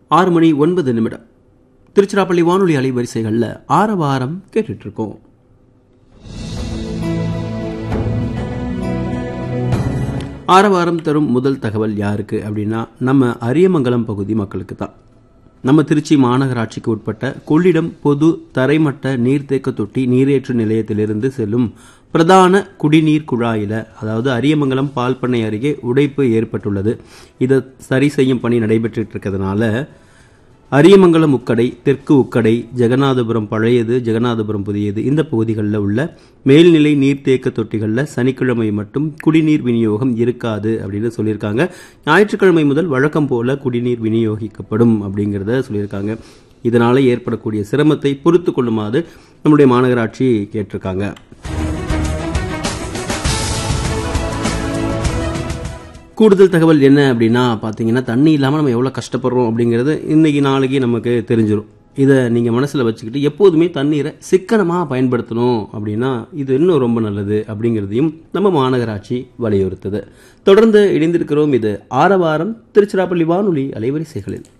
ஆறு மணி ஒன்பது நிமிடம் திருச்சிராப்பள்ளி வானொலி அலைவரிசைகளில் ஆரவாரம் கேட்டுட்டு இருக்கோம் ஆரவாரம் தரும் முதல் தகவல் யாருக்கு அப்படின்னா நம்ம அரியமங்கலம் பகுதி மக்களுக்கு தான் நம்ம திருச்சி மாநகராட்சிக்கு உட்பட்ட கொள்ளிடம் பொது தரைமட்ட நீர்த்தேக்க தொட்டி நீரேற்று நிலையத்திலிருந்து செல்லும் பிரதான குடிநீர் குழாயில அதாவது அரியமங்கலம் பால் பண்ணை அருகே உடைப்பு ஏற்பட்டுள்ளது இதை சரி செய்யும் பணி நடைபெற்றுட்டு இருக்கிறதுனால அரியமங்கலம் உக்கடை தெற்கு உக்கடை ஜெகநாதபுரம் பழையது ஜெகநாதபுரம் புதியது இந்த பகுதிகளில் உள்ள மேல்நிலை நீர்த்தேக்க தொட்டிகளில் சனிக்கிழமை மட்டும் குடிநீர் விநியோகம் இருக்காது அப்படின்னு சொல்லியிருக்காங்க ஞாயிற்றுக்கிழமை முதல் வழக்கம் போல குடிநீர் விநியோகிக்கப்படும் அப்படிங்கிறத சொல்லியிருக்காங்க இதனால ஏற்படக்கூடிய சிரமத்தை பொறுத்து கொள்ளுமாறு நம்முடைய மாநகராட்சி கேட்டிருக்காங்க கூடுதல் தகவல் என்ன அப்படின்னா பார்த்தீங்கன்னா தண்ணி இல்லாமல் நம்ம எவ்வளோ கஷ்டப்படுறோம் அப்படிங்கிறது இன்னைக்கு நாளைக்கு நமக்கு தெரிஞ்சிடும் இதை நீங்கள் மனசில் வச்சுக்கிட்டு எப்போதுமே தண்ணீரை சிக்கனமாக பயன்படுத்தணும் அப்படின்னா இது இன்னும் ரொம்ப நல்லது அப்படிங்கிறதையும் நம்ம மாநகராட்சி வலியுறுத்துது தொடர்ந்து இணைந்திருக்கிறோம் இது ஆரவாரம் திருச்சிராப்பள்ளி வானொலி அலைவரிசைகளில்